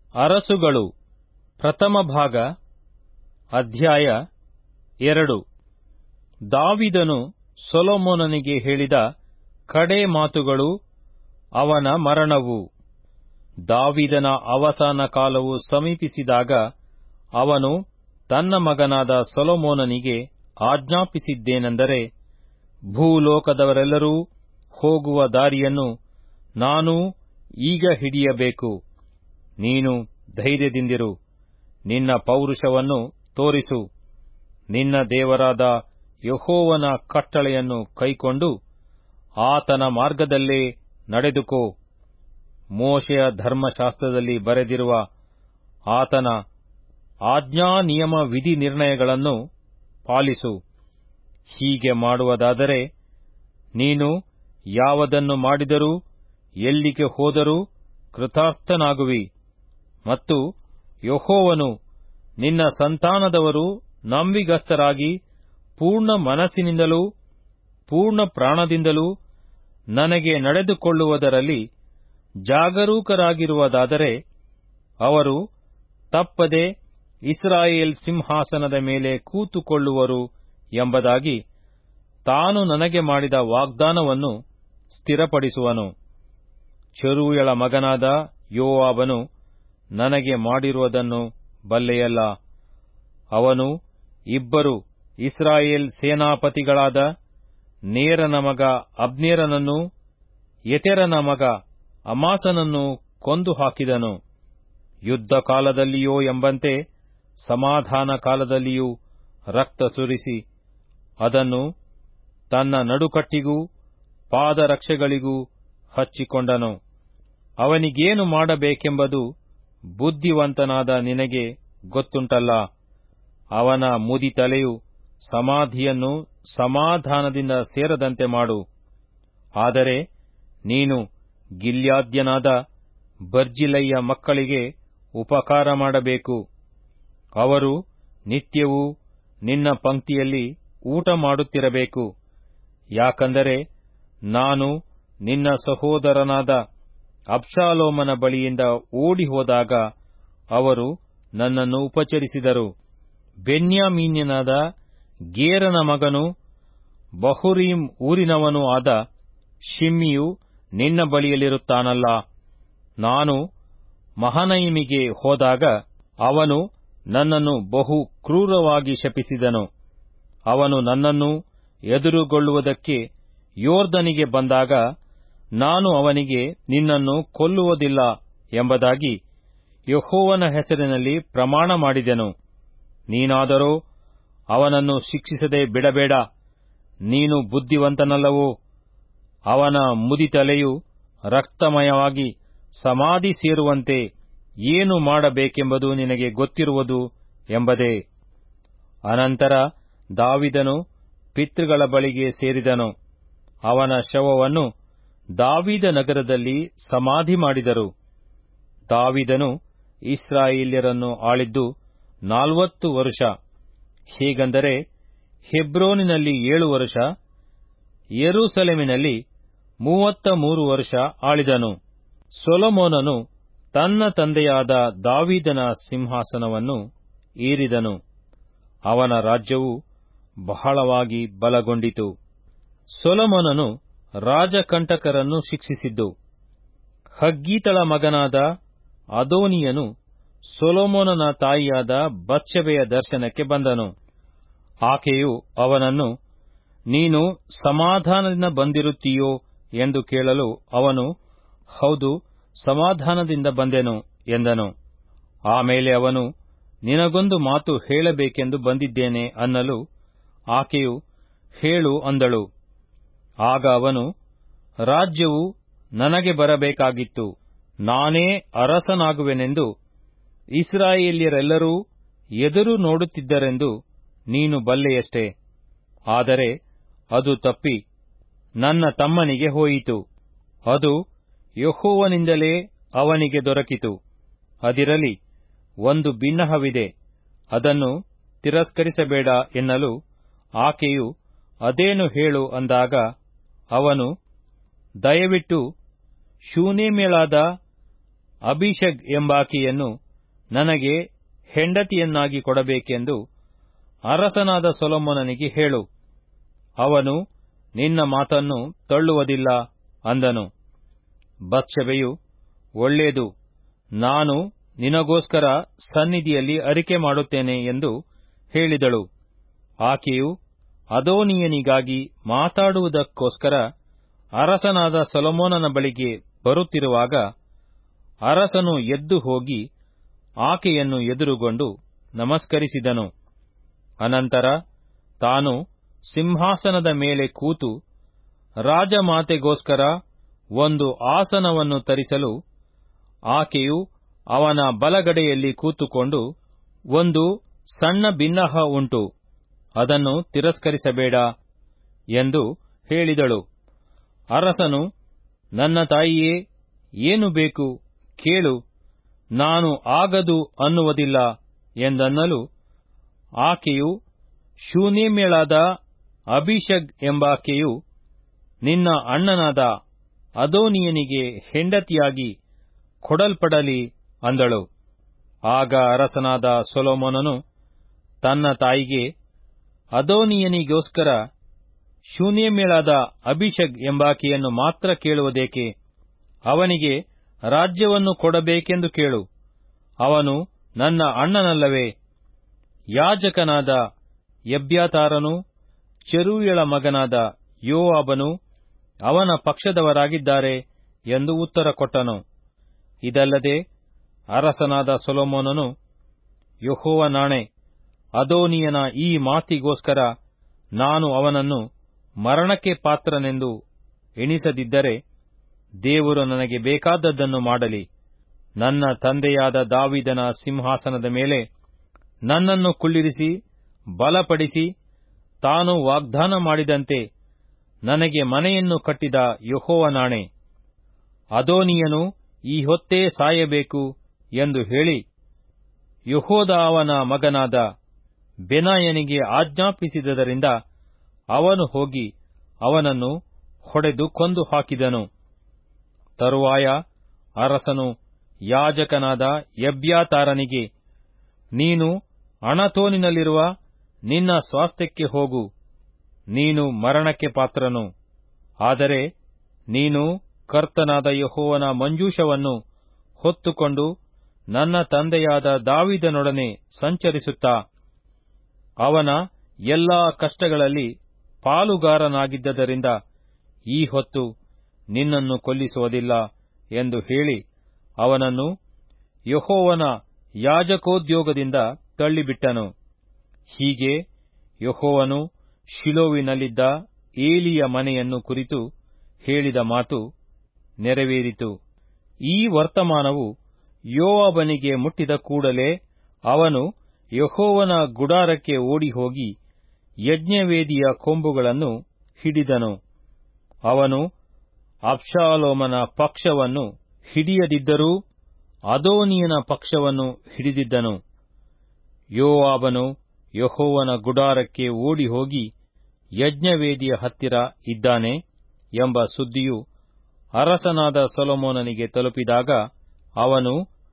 ಅರಸುಗಳು ಪ್ರಥಮ ಭಾಗ ಅಧ್ಯಾಯ ಎರಡು ದಾವಿದನು ಸೊಲೊಮೋನನಿಗೆ ಹೇಳಿದ ಕಡೆ ಮಾತುಗಳು ಅವನ ಮರಣವು ದಾವಿದನ ಅವಸಾನ ಕಾಲವು ಸಮೀಪಿಸಿದಾಗ ಅವನು ತನ್ನ ಮಗನಾದ ಸೊಲೊಮೋನನಿಗೆ ಆಜ್ಞಾಪಿಸಿದ್ದೇನೆಂದರೆ ಭೂಲೋಕದವರೆಲ್ಲರೂ ಹೋಗುವ ದಾರಿಯನ್ನು ನಾನೂ ಈಗ ಹಿಡಿಯಬೇಕು ನೀನು ಧೈರ್ಯದಿಂದಿರು ನಿನ್ನ ಪೌರುಷವನ್ನು ತೋರಿಸು ನಿನ್ನ ದೇವರಾದ ಯೆಹೋವನ ಕಟ್ಟಳೆಯನ್ನು ಕೈಕೊಂಡು ಆತನ ಮಾರ್ಗದಲ್ಲೇ ನಡೆದುಕೋ ಮೋಶೆಯ ಧರ್ಮಶಾಸ್ತ್ರದಲ್ಲಿ ಬರೆದಿರುವ ಆತನ ಆಜ್ಞಾನಿಯಮ ವಿಧಿ ನಿರ್ಣಯಗಳನ್ನು ಪಾಲಿಸು ಹೀಗೆ ಮಾಡುವುದಾದರೆ ನೀನು ಯಾವುದನ್ನು ಮಾಡಿದರೂ ಎಲ್ಲಿಗೆ ಹೋದರೂ ಕೃತಾರ್ಥನಾಗುವಿ ಮತ್ತು ಯೆಹೋವನು ನಿನ್ನ ಸಂತಾನದವರು ನಂಬಿಗಸ್ತರಾಗಿ ಪೂರ್ಣ ಮನಸ್ಸಿನಿಂದಲೂ ಪೂರ್ಣ ಪ್ರಾಣದಿಂದಲೂ ನನಗೆ ನಡೆದುಕೊಳ್ಳುವುದರಲ್ಲಿ ಜಾಗರೂಕರಾಗಿರುವುದಾದರೆ ಅವರು ತಪ್ಪದೆ ಇಸ್ರಾಯೇಲ್ ಸಿಂಹಾಸನದ ಮೇಲೆ ಕೂತುಕೊಳ್ಳುವರು ಎಂಬುದಾಗಿ ತಾನು ನನಗೆ ಮಾಡಿದ ವಾಗ್ದಾನವನ್ನು ಸ್ಥಿರಪಡಿಸುವನು ಚೆರೂಯಳ ಮಗನಾದ ಯೋವಾಬನು ನನಗೆ ಮಾಡಿರುವುದನ್ನು ಬಲ್ಲೆಯಲ್ಲ ಅವನು ಇಬ್ಬರು ಇಸ್ರಾಯೇಲ್ ಸೇನಾಪತಿಗಳಾದ ನೇರನ ಮಗ ಅಬ್ನೇರನನ್ನೂ ಯೆತೆರನ ಮಗ ಅಮಾಸನನ್ನು ಕೊಂದು ಹಾಕಿದನು ಯುದ್ಧ ಕಾಲದಲ್ಲಿಯೋ ಎಂಬಂತೆ ಸಮಾಧಾನ ಕಾಲದಲ್ಲಿಯೂ ರಕ್ತ ಸುರಿಸಿ ಅದನ್ನು ತನ್ನ ನಡುಕಟ್ಟಿಗೂ ಪಾದರಕ್ಷೆಗಳಿಗೂ ಹಚ್ಚಿಕೊಂಡನು ಅವನಿಗೇನು ಮಾಡಬೇಕೆಂಬುದು ಬುದ್ಧಿವಂತನಾದ ನಿನಗೆ ಗೊತ್ತುಂಟಲ್ಲ ಅವನ ಮುದಿ ತಲೆಯು ಸಮಾಧಿಯನ್ನು ಸಮಾಧಾನದಿಂದ ಸೇರದಂತೆ ಮಾಡು ಆದರೆ ನೀನು ಗಿಲ್ಯಾದ್ಯನಾದ ಬರ್ಜಿಲಯ್ಯ ಮಕ್ಕಳಿಗೆ ಉಪಕಾರ ಮಾಡಬೇಕು ಅವರು ನಿತ್ಯವೂ ನಿನ್ನ ಪಂಕ್ತಿಯಲ್ಲಿ ಊಟ ಮಾಡುತ್ತಿರಬೇಕು ಯಾಕಂದರೆ ನಾನು ನಿನ್ನ ಸಹೋದರನಾದ ಅಬ್ಷಾಲೋಮನ ಬಳಿಯಿಂದ ಓಡಿ ಹೋದಾಗ ಅವರು ನನ್ನನ್ನು ಉಪಚರಿಸಿದರು ಬೆನ್ಯಾಮೀನ್ಯನಾದ ಗೇರನ ಮಗನು ಬಹುರೀಂ ಊರಿನವನೂ ಆದ ಶಿಮ್ಮಿಯು ನಿನ್ನ ಬಳಿಯಲ್ಲಿರುತ್ತಾನಲ್ಲ ನಾನು ಮಹನಯಿಮಿಗೆ ಹೋದಾಗ ಅವನು ನನ್ನನ್ನು ಬಹು ಕ್ರೂರವಾಗಿ ಶಪಿಸಿದನು ಅವನು ನನ್ನನ್ನು ಎದುರುಗೊಳ್ಳುವುದಕ್ಕೆ ಯೋರ್ದನಿಗೆ ಬಂದಾಗ ನಾನು ಅವನಿಗೆ ನಿನ್ನನ್ನು ಕೊಲ್ಲುವುದಿಲ್ಲ ಎಂಬುದಾಗಿ ಯೆಹೋವನ ಹೆಸರಿನಲ್ಲಿ ಪ್ರಮಾಣ ಮಾಡಿದೆನು ನೀನಾದರೋ ಅವನನ್ನು ಶಿಕ್ಷಿಸದೆ ಬಿಡಬೇಡ ನೀನು ಬುದ್ಧಿವಂತನಲ್ಲವೋ ಅವನ ಮುದಿ ತಲೆಯು ರಕ್ತಮಯವಾಗಿ ಸಮಾಧಿ ಸೇರುವಂತೆ ಏನು ಮಾಡಬೇಕೆಂಬುದು ನಿನಗೆ ಗೊತ್ತಿರುವುದು ಎಂಬುದೇ ಅನಂತರ ದಾವಿದನು ಪಿತೃಗಳ ಬಳಿಗೆ ಸೇರಿದನು ಅವನ ಶವವನ್ನು ದಾವಿದ ನಗರದಲ್ಲಿ ಸಮಾಧಿ ಮಾಡಿದರು ದಾವಿದನು ಇಸ್ರಾಯೇಲ್ಯರನ್ನು ಆಳಿದ್ದು ನಾಲ್ವತ್ತು ವರುಷ ಹೀಗಂದರೆ ಹೆಬ್ರೋನಿನಲ್ಲಿ ಏಳು ವರುಷ ಯೆರೂಸಲೇಮಿನಲ್ಲಿ ಮೂವತ್ತ ಮೂರು ವರ್ಷ ಆಳಿದನು ಸೊಲೊಮೋನನು ತನ್ನ ತಂದೆಯಾದ ದಾವಿದನ ಸಿಂಹಾಸನವನ್ನು ಏರಿದನು ಅವನ ರಾಜ್ಯವು ಬಹಳವಾಗಿ ಬಲಗೊಂಡಿತು ಸೊಲೊಮೋನನು ರಾಜಕಂಟಕರನ್ನು ಶಿಕ್ಷಿಸಿದ್ದು ಹಗ್ಗೀತಳ ಮಗನಾದ ಅದೋನಿಯನು ಸೊಲೊಮೋನನ ತಾಯಿಯಾದ ಬತ್ಷೆಬೆಯ ದರ್ಶನಕ್ಕೆ ಬಂದನು ಆಕೆಯು ಅವನನ್ನು ನೀನು ಸಮಾಧಾನದಿಂದ ಬಂದಿರುತ್ತೀಯೋ ಎಂದು ಕೇಳಲು ಅವನು ಹೌದು ಸಮಾಧಾನದಿಂದ ಬಂದೆನು ಎಂದನು ಆಮೇಲೆ ಅವನು ನಿನಗೊಂದು ಮಾತು ಹೇಳಬೇಕೆಂದು ಬಂದಿದ್ದೇನೆ ಅನ್ನಲು ಆಕೆಯು ಹೇಳು ಅಂದಳು ಆಗ ಅವನು ರಾಜ್ಯವು ನನಗೆ ಬರಬೇಕಾಗಿತ್ತು ನಾನೇ ಅರಸನಾಗುವೆನೆಂದು ಇಸ್ರಾಯೇಲ್ಯರೆಲ್ಲರೂ ಎದುರು ನೋಡುತ್ತಿದ್ದರೆಂದು ನೀನು ಬಲ್ಲೆಯಷ್ಟೇ ಆದರೆ ಅದು ತಪ್ಪಿ ನನ್ನ ತಮ್ಮನಿಗೆ ಹೋಯಿತು ಅದು ಯೆಹೋವನಿಂದಲೇ ಅವನಿಗೆ ದೊರಕಿತು ಅದಿರಲಿ ಒಂದು ಬಿನ್ನಹವಿದೆ ಅದನ್ನು ತಿರಸ್ಕರಿಸಬೇಡ ಎನ್ನಲು ಆಕೆಯು ಅದೇನು ಹೇಳು ಅಂದಾಗ ಅವನು ದಯವಿಟ್ಟು ಶೂನೇಮ್ಯಳಾದ ಅಭಿಷಗ್ ಎಂಬಾಕೆಯನ್ನು ನನಗೆ ಹೆಂಡತಿಯನ್ನಾಗಿ ಕೊಡಬೇಕೆಂದು ಅರಸನಾದ ಸೊಲೊಮೋನನಿಗೆ ಹೇಳು ಅವನು ನಿನ್ನ ಮಾತನ್ನು ತಳ್ಳುವುದಿಲ್ಲ ಅಂದನು ಬತ್ಷೆಬೆಯು ಒಳ್ಳೆಯದು ನಾನು ನಿನಗೋಸ್ಕರ ಸನ್ನಿಧಿಯಲ್ಲಿ ಅರಿಕೆ ಮಾಡುತ್ತೇನೆ ಎಂದು ಹೇಳಿದಳು ಆಕೆಯು ಅದೋನಿಯನಿಗಾಗಿ ಮಾತಾಡುವುದಕ್ಕೋಸ್ಕರ ಅರಸನಾದ ಸೊಲೊಮೋನನ ಬಳಿಗೆ ಬರುತ್ತಿರುವಾಗ ಅರಸನು ಎದ್ದು ಹೋಗಿ ಆಕೆಯನ್ನು ಎದುರುಗೊಂಡು ನಮಸ್ಕರಿಸಿದನು ಅನಂತರ ತಾನು ಸಿಂಹಾಸನದ ಮೇಲೆ ಕೂತು ರಾಜಮಾತೆಗೋಸ್ಕರ ಒಂದು ಆಸನವನ್ನು ತರಿಸಲು ಆಕೆಯು ಅವನ ಬಲಗಡೆಯಲ್ಲಿ ಕೂತುಕೊಂಡು ಒಂದು ಸಣ್ಣ ಬಿನ್ನಹ ಉಂಟು ಅದನ್ನು ತಿರಸ್ಕರಿಸಬೇಡ ಎಂದು ಹೇಳಿದಳು ಅರಸನು ನನ್ನ ತಾಯಿಯೇ ಏನು ಬೇಕು ಕೇಳು ನಾನು ಆಗದು ಅನ್ನುವುದಿಲ್ಲ ಎಂದನ್ನಲು ಆಕೆಯು ಶೂನೇಮ್ಯಳಾದ ಅಭಿಷಗ್ ಎಂಬಾಕೆಯು ನಿನ್ನ ಅಣ್ಣನಾದ ಅದೋನಿಯನಿಗೆ ಹೆಂಡತಿಯಾಗಿ ಕೊಡಲ್ಪಡಲಿ ಅಂದಳು ಆಗ ಅರಸನಾದ ಸೊಲೊಮೋನನು ತನ್ನ ತಾಯಿಗೆ ಅದೋನಿಯನಿಗೋಸ್ಕರ ಶೂನ್ಯಮೇಳಾದ ಅಭಿಷಗ್ ಎಂಬಾಕೆಯನ್ನು ಮಾತ್ರ ಕೇಳುವುದೇಕೆ ಅವನಿಗೆ ರಾಜ್ಯವನ್ನು ಕೊಡಬೇಕೆಂದು ಕೇಳು ಅವನು ನನ್ನ ಅಣ್ಣನಲ್ಲವೇ ಯಾಜಕನಾದ ಎಬ್ಯಾತಾರನು ಚೆರೂಯಳ ಮಗನಾದ ಯೋವಾಬನು ಅವನ ಪಕ್ಷದವರಾಗಿದ್ದಾರೆ ಎಂದು ಉತ್ತರ ಕೊಟ್ಟನು ಇದಲ್ಲದೆ ಅರಸನಾದ ಸೊಲೊಮೋನನು ಯಹೋವನಾಣೆ ಅದೋನಿಯನ ಈ ಮಾತಿಗೋಸ್ಕರ ನಾನು ಅವನನ್ನು ಮರಣಕ್ಕೆ ಪಾತ್ರನೆಂದು ಎಣಿಸದಿದ್ದರೆ ದೇವರು ನನಗೆ ಬೇಕಾದದ್ದನ್ನು ಮಾಡಲಿ ನನ್ನ ತಂದೆಯಾದ ದಾವಿದನ ಸಿಂಹಾಸನದ ಮೇಲೆ ನನ್ನನ್ನು ಕುಳ್ಳಿರಿಸಿ ಬಲಪಡಿಸಿ ತಾನು ವಾಗ್ದಾನ ಮಾಡಿದಂತೆ ನನಗೆ ಮನೆಯನ್ನು ಕಟ್ಟಿದ ಯಹೋವನಾಣೆ ಅದೋನಿಯನು ಈ ಹೊತ್ತೇ ಸಾಯಬೇಕು ಎಂದು ಹೇಳಿ ಯಹೋದಾವನ ಮಗನಾದ ಬೆನಾಯನಿಗೆ ಆಜ್ಞಾಪಿಸಿದ್ದರಿಂದ ಅವನು ಹೋಗಿ ಅವನನ್ನು ಹೊಡೆದು ಕೊಂದು ಹಾಕಿದನು ತರುವಾಯ ಅರಸನು ಯಾಜಕನಾದ ಎಬ್ಯಾತಾರನಿಗೆ ನೀನು ಅಣತೋನಿನಲ್ಲಿರುವ ನಿನ್ನ ಸ್ವಾಸ್ಥ್ಯಕ್ಕೆ ಹೋಗು ನೀನು ಮರಣಕ್ಕೆ ಪಾತ್ರನು ಆದರೆ ನೀನು ಕರ್ತನಾದ ಯಹೋವನ ಮಂಜೂಷವನ್ನು ಹೊತ್ತುಕೊಂಡು ನನ್ನ ತಂದೆಯಾದ ದಾವಿದನೊಡನೆ ಸಂಚರಿಸುತ್ತಾ ಅವನ ಎಲ್ಲಾ ಕಷ್ಟಗಳಲ್ಲಿ ಪಾಲುಗಾರನಾಗಿದ್ದರಿಂದ ಈ ಹೊತ್ತು ನಿನ್ನನ್ನು ಕೊಲ್ಲಿಸುವುದಿಲ್ಲ ಎಂದು ಹೇಳಿ ಅವನನ್ನು ಯಹೋವನ ಯಾಜಕೋದ್ಯೋಗದಿಂದ ತಳ್ಳಿಬಿಟ್ಟನು ಹೀಗೆ ಯಹೋವನು ಶಿಲೋವಿನಲ್ಲಿದ್ದ ಏಲಿಯ ಮನೆಯನ್ನು ಕುರಿತು ಹೇಳಿದ ಮಾತು ನೆರವೇರಿತು ಈ ವರ್ತಮಾನವು ಯೋವಾಬನಿಗೆ ಮುಟ್ಟಿದ ಕೂಡಲೇ ಅವನು ಯಹೋವನ ಗುಡಾರಕ್ಕೆ ಓಡಿಹೋಗಿ ಯಜ್ಞವೇದಿಯ ಕೊಂಬುಗಳನ್ನು ಹಿಡಿದನು ಅವನು ಅಬ್ಷಾಲೋಮನ ಪಕ್ಷವನ್ನು ಹಿಡಿಯದಿದ್ದರೂ ಅದೋನಿಯನ ಪಕ್ಷವನ್ನು ಹಿಡಿದಿದ್ದನು ಯೋವಾಬನು ಯಹೋವನ ಗುಡಾರಕ್ಕೆ ಓಡಿಹೋಗಿ ಯಜ್ಞವೇದಿಯ ಹತ್ತಿರ ಇದ್ದಾನೆ ಎಂಬ ಸುದ್ದಿಯು ಅರಸನಾದ ಸೊಲೊಮೋನನಿಗೆ ತಲುಪಿದಾಗ ಅವನು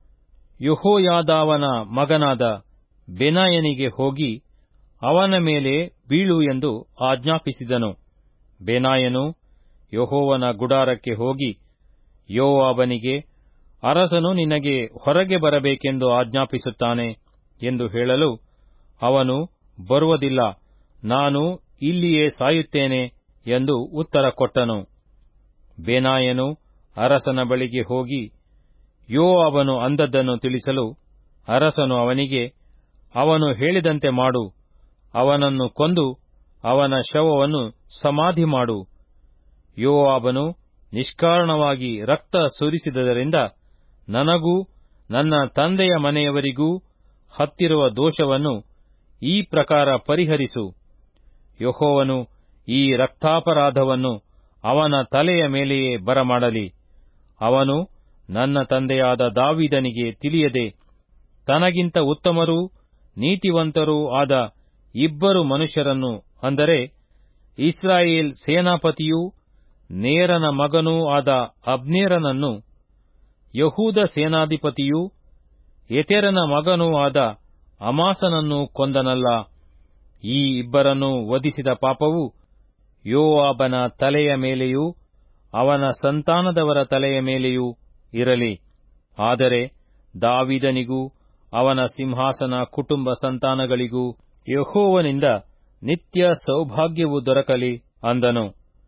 ಯಹೋಯಾದಾವನ ಮಗನಾದ ಬೆನಾಯನಿಗೆ ಹೋಗಿ ಅವನ ಮೇಲೆ ಬೀಳು ಎಂದು ಆಜ್ಞಾಪಿಸಿದನು ಬೆನಾಯನು ಯಹೋವನ ಗುಡಾರಕ್ಕೆ ಹೋಗಿ ಯೋವಾಬನಿಗೆ ಅರಸನು ನಿನಗೆ ಹೊರಗೆ ಬರಬೇಕೆಂದು ಆಜ್ಞಾಪಿಸುತ್ತಾನೆ ಎಂದು ಹೇಳಲು ಅವನು ಬರುವುದಿಲ್ಲ ನಾನು ಇಲ್ಲಿಯೇ ಸಾಯುತ್ತೇನೆ ಎಂದು ಉತ್ತರ ಕೊಟ್ಟನು ಬೇನಾಯನು ಅರಸನ ಬಳಿಗೆ ಹೋಗಿ ಯೋವಾಬನು ಅಂದದ್ದನ್ನು ತಿಳಿಸಲು ಅರಸನು ಅವನಿಗೆ ಅವನು ಹೇಳಿದಂತೆ ಮಾಡು ಅವನನ್ನು ಕೊಂದು ಅವನ ಶವವನ್ನು ಸಮಾಧಿ ಮಾಡು ಯೋವಾಬನು ನಿಷ್ಕಾರಣವಾಗಿ ರಕ್ತ ಸುರಿಸಿದ್ದರಿಂದ ನನಗೂ ನನ್ನ ತಂದೆಯ ಮನೆಯವರಿಗೂ ಹತ್ತಿರುವ ದೋಷವನ್ನು ಈ ಪ್ರಕಾರ ಪರಿಹರಿಸು ಯಹೋವನು ಈ ರಕ್ತಾಪರಾಧವನ್ನು ಅವನ ತಲೆಯ ಮೇಲೆಯೇ ಬರಮಾಡಲಿ ಅವನು ನನ್ನ ತಂದೆಯಾದ ದಾವಿದನಿಗೆ ತಿಳಿಯದೆ ತನಗಿಂತ ಉತ್ತಮರೂ ನೀತಿವಂತರೂ ಆದ ಇಬ್ಬರು ಮನುಷ್ಯರನ್ನು ಅಂದರೆ ಇಸ್ರಾಯೇಲ್ ಸೇನಾಪತಿಯೂ ನೇರನ ಮಗನೂ ಆದ ಅಬ್ನೇರನನ್ನು ಯಹೂದ ಸೇನಾಧಿಪತಿಯೂ ಎತೆರನ ಮಗನೂ ಆದ ಅಮಾಸನನ್ನು ಕೊಂದನಲ್ಲ ಈ ಇಬ್ಬರನ್ನು ವಧಿಸಿದ ಪಾಪವು ಯೋವಾಬನ ತಲೆಯ ಮೇಲೆಯೂ ಅವನ ಸಂತಾನದವರ ತಲೆಯ ಮೇಲೆಯೂ ಇರಲಿ ಆದರೆ ದಾವಿದನಿಗೂ ಅವನ ಸಿಂಹಾಸನ ಕುಟುಂಬ ಸಂತಾನಗಳಿಗೂ ಯಹೋವನಿಂದ ನಿತ್ಯ ಸೌಭಾಗ್ಯವು ದೊರಕಲಿ ಅಂದನು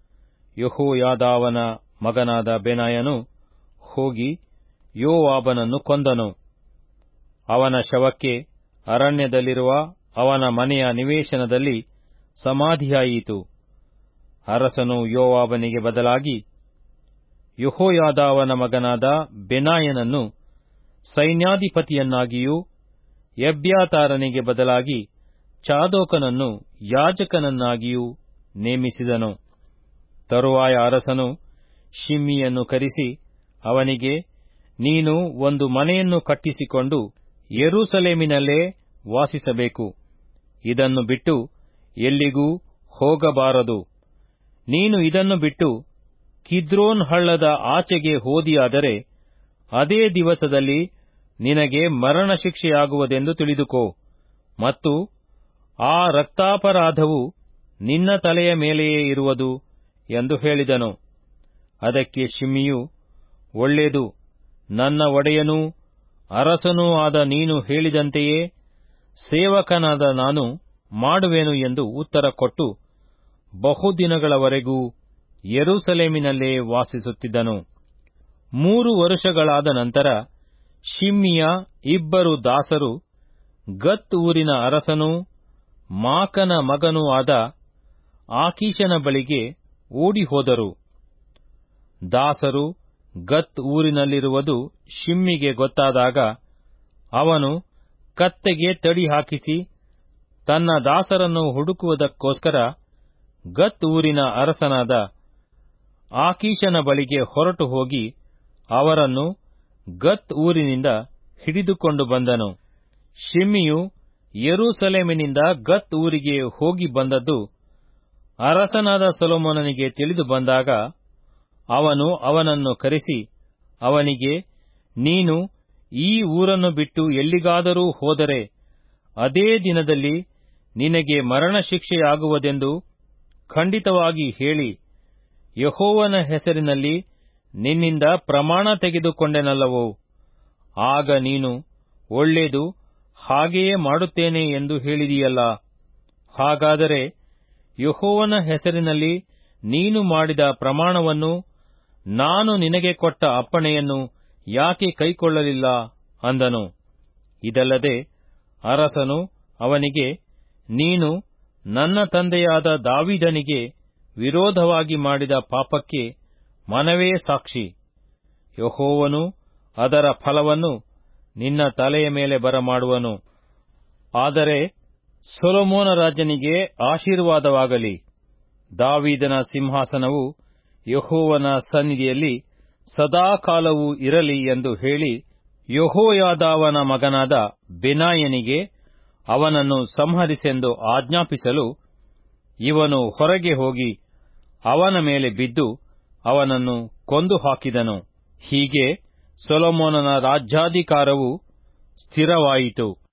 ಯಹೋಯಾದಾವನ ಮಗನಾದ ಬೆನಾಯನು ಹೋಗಿ ಯೋವಾಬನನ್ನು ಕೊಂದನು ಅವನ ಶವಕ್ಕೆ ಅರಣ್ಯದಲ್ಲಿರುವ ಅವನ ಮನೆಯ ನಿವೇಶನದಲ್ಲಿ ಸಮಾಧಿಯಾಯಿತು ಅರಸನು ಯೋವಾಬನಿಗೆ ಬದಲಾಗಿ ಯಹೋಯಾದಾವನ ಮಗನಾದ ಬೆನಾಯನನ್ನು ಸೈನ್ಯಾಧಿಪತಿಯನ್ನಾಗಿಯೂ ಎಬ್ಯಾತಾರನಿಗೆ ಬದಲಾಗಿ ಚಾದೋಕನನ್ನು ಯಾಜಕನನ್ನಾಗಿಯೂ ನೇಮಿಸಿದನು ತರುವಾಯ ಅರಸನು ಶಿಮ್ಮಿಯನ್ನು ಕರೆಸಿ ಅವನಿಗೆ ನೀನು ಒಂದು ಮನೆಯನ್ನು ಕಟ್ಟಿಸಿಕೊಂಡು ಯೆರೂಸಲೇಮಿನಲ್ಲೇ ವಾಸಿಸಬೇಕು ಇದನ್ನು ಬಿಟ್ಟು ಎಲ್ಲಿಗೂ ಹೋಗಬಾರದು ನೀನು ಇದನ್ನು ಬಿಟ್ಟು ಕಿದ್ರೋನ್ ಹಳ್ಳದ ಆಚೆಗೆ ಹೋದಿಯಾದರೆ ಅದೇ ದಿವಸದಲ್ಲಿ ನಿನಗೆ ಮರಣ ಶಿಕ್ಷೆಯಾಗುವುದೆಂದು ತಿಳಿದುಕೋ ಮತ್ತು ಆ ರಕ್ತಾಪರಾಧವು ನಿನ್ನ ತಲೆಯ ಮೇಲೆಯೇ ಇರುವುದು ಎಂದು ಹೇಳಿದನು ಅದಕ್ಕೆ ಶಿಮ್ಮಿಯು ಒಳ್ಳೆಯದು ನನ್ನ ಒಡೆಯನೂ ಅರಸನೂ ಆದ ನೀನು ಹೇಳಿದಂತೆಯೇ ಸೇವಕನಾದ ನಾನು ಮಾಡುವೆನು ಎಂದು ಉತ್ತರ ಕೊಟ್ಟು ಬಹುದಿನಗಳವರೆಗೂ ಯೆರೂಸಲೇಮಿನಲ್ಲೇ ವಾಸಿಸುತ್ತಿದ್ದನು ಮೂರು ವರುಷಗಳಾದ ನಂತರ ಶಿಮ್ಮಿಯ ಇಬ್ಬರು ದಾಸರು ಗತ್ ಊರಿನ ಅರಸನೂ ಮಾಕನ ಮಗನೂ ಆದ ಆಕೀಶನ ಬಳಿಗೆ ಓಡಿಹೋದರು ದಾಸರು ಗತ್ ಊರಿನಲ್ಲಿರುವುದು ಶಿಮ್ಮಿಗೆ ಗೊತ್ತಾದಾಗ ಅವನು ಕತ್ತೆಗೆ ತಡಿ ಹಾಕಿಸಿ ತನ್ನ ದಾಸರನ್ನು ಹುಡುಕುವುದಕ್ಕೋಸ್ಕರ ಗತ್ ಊರಿನ ಅರಸನಾದ ಆಕೀಶನ ಬಳಿಗೆ ಹೊರಟು ಹೋಗಿ ಅವರನ್ನು ಗತ್ ಊರಿನಿಂದ ಹಿಡಿದುಕೊಂಡು ಬಂದನು ಶಿಮ್ಮಿಯು ಯೆರೂಸಲೇಮಿನಿಂದ ಗತ್ ಊರಿಗೆ ಹೋಗಿ ಬಂದದ್ದು ಅರಸನಾದ ಸೊಲೊಮೋನನಿಗೆ ತಿಳಿದು ಬಂದಾಗ ಅವನು ಅವನನ್ನು ಕರೆಸಿ ಅವನಿಗೆ ನೀನು ಈ ಊರನ್ನು ಬಿಟ್ಟು ಎಲ್ಲಿಗಾದರೂ ಹೋದರೆ ಅದೇ ದಿನದಲ್ಲಿ ನಿನಗೆ ಮರಣ ಶಿಕ್ಷೆಯಾಗುವುದೆಂದು ಖಂಡಿತವಾಗಿ ಹೇಳಿ ಯಹೋವನ ಹೆಸರಿನಲ್ಲಿ ನಿನ್ನಿಂದ ಪ್ರಮಾಣ ತೆಗೆದುಕೊಂಡೆನಲ್ಲವೋ ಆಗ ನೀನು ಒಳ್ಳೆಯದು ಹಾಗೆಯೇ ಮಾಡುತ್ತೇನೆ ಎಂದು ಹೇಳಿದೀಯಲ್ಲ ಹಾಗಾದರೆ ಯಹೋವನ ಹೆಸರಿನಲ್ಲಿ ನೀನು ಮಾಡಿದ ಪ್ರಮಾಣವನ್ನು ನಾನು ನಿನಗೆ ಕೊಟ್ಟ ಅಪ್ಪಣೆಯನ್ನು ಯಾಕೆ ಕೈಕೊಳ್ಳಲಿಲ್ಲ ಅಂದನು ಇದಲ್ಲದೆ ಅರಸನು ಅವನಿಗೆ ನೀನು ನನ್ನ ತಂದೆಯಾದ ದಾವಿದನಿಗೆ ವಿರೋಧವಾಗಿ ಮಾಡಿದ ಪಾಪಕ್ಕೆ ಮನವೇ ಸಾಕ್ಷಿ ಯಹೋವನು ಅದರ ಫಲವನ್ನು ನಿನ್ನ ತಲೆಯ ಮೇಲೆ ಬರಮಾಡುವನು ಆದರೆ ಸೊಲೊಮೋನ ರಾಜನಿಗೆ ಆಶೀರ್ವಾದವಾಗಲಿ ದಾವೀದನ ಸಿಂಹಾಸನವು ಯಹೋವನ ಸನ್ನಿಧಿಯಲ್ಲಿ ಸದಾಕಾಲವೂ ಇರಲಿ ಎಂದು ಹೇಳಿ ಯಹೋಯಾದಾವನ ಮಗನಾದ ಬೆನಾಯನಿಗೆ ಅವನನ್ನು ಸಂಹರಿಸೆಂದು ಆಜ್ಞಾಪಿಸಲು ಇವನು ಹೊರಗೆ ಹೋಗಿ ಅವನ ಮೇಲೆ ಬಿದ್ದು ಅವನನ್ನು ಕೊಂದು ಹಾಕಿದನು ಹೀಗೆ ಸೊಲೊಮೋನನ ರಾಜ್ಯಾಧಿಕಾರವು ಸ್ಥಿರವಾಯಿತು